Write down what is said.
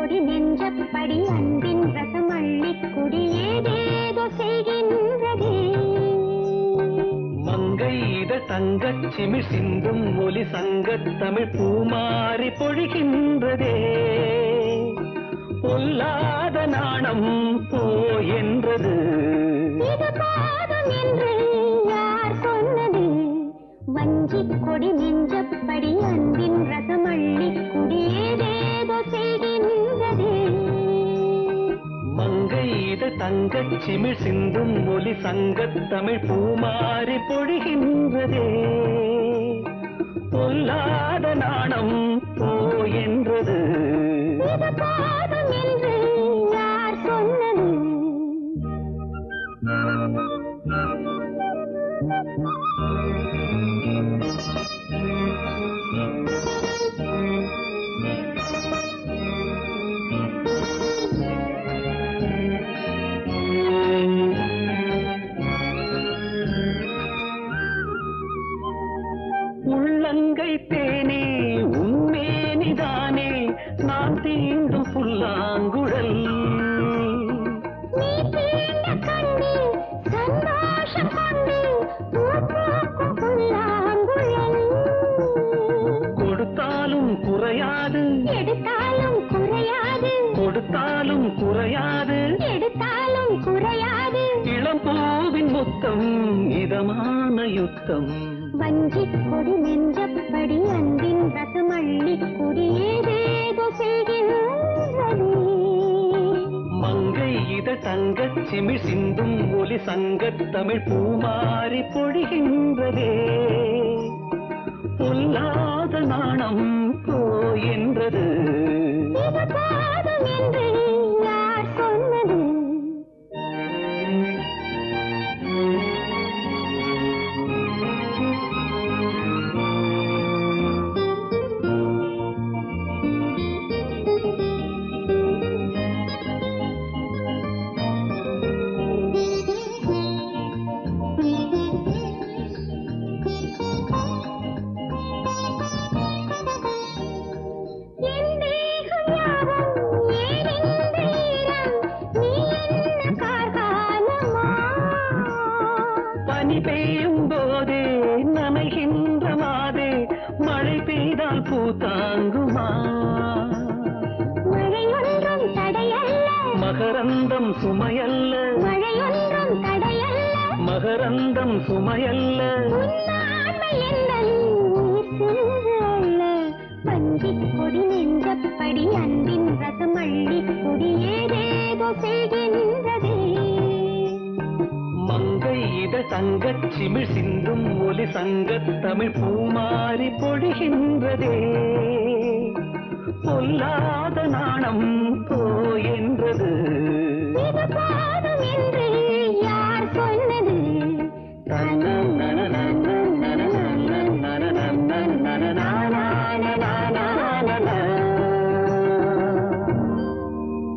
கொடி நெஞ்சப்படி அன்பின் ரசம் அள்ளிக் குடியேதேதோ செய்கின்றதே மங்கை இத தங்கச் சிமிழ் சிந்தும் ஒலி சங்கத் தமிழ் பூமாறி பொழிகின்றதே பொல்லாத நாணம் போ என்றது இது போதும் என்று யார் சொன்னது வஞ்சிக் கொடி நெஞ்சப்படி அன்பின் ரசம் அள்ளிக் குடியேதேதோ செய்கின்றதே மங்கை இத தங்கச் சிமிழ் சிந்தும் ஒலி சங்கத் தமிழ் பூமாறி பொழிகின்றதே பொல்லாத நாணம் போ என்றது இது போதும் என்று யார் சொன்னது உள்ளங்கை தேனே உண்மேனிதானே நான் தீண்டும் புல்லாங்குழல் நீ தீண்ட கண்டு சந்தோஷம் கொண்டு பூ பூக்கும் புல்லாங்குழல் கொடுத்தாலும் குறையாது எடுத்தாலும் குறையாது கொடுத்தாலும் குறையாது எடுத்தாலும் குறையாது இளம் பூவின் முத்தம் இதமான யுத்தம் வஞ்சிக் கொடி நெஞ்சப்படி அன்பின் ரசம் அள்ளிக் குடியேதேதோ செய்கின்றதே மங்கை இத தங்கச் சிமிழ் சிந்தும் ஒலி சங்கத் தமிழ் பூமாறி பொழிகின்றதே பொல்லாத நாணம் போ என்றது இது போதும் என்று யார் சொன்னது என் தேகம் யாவும் ஏன் இந்த ஈரம்? நீ என்ன கார்காலமா? பனி பெய்யும் போதே நனைகின்ற மாதே மழை பெய்தால் பூ தாங்குமா மழையொன்றும் தடையல்ல மகரந்தம் சுமையல்ல மழையொன்றும் தடையல்ல மகரந்தம் சுமையல்ல உன்னாண்மை என்னல் நீர் சென்று அல்ல பஞ்சிக் கொடி நெஞ்சப்படி அன்பின் ரசம் அள்ளிக் குடியேதேதோ செய்கின்றதே மங்கை இத தங்கச் சிமிழ் சிந்தும் ஒலி சங்கத் தமிழ் பூமாறி பொழிகின்றதே பொல்லாத நாணம் போ என்றது இது போதும் என்று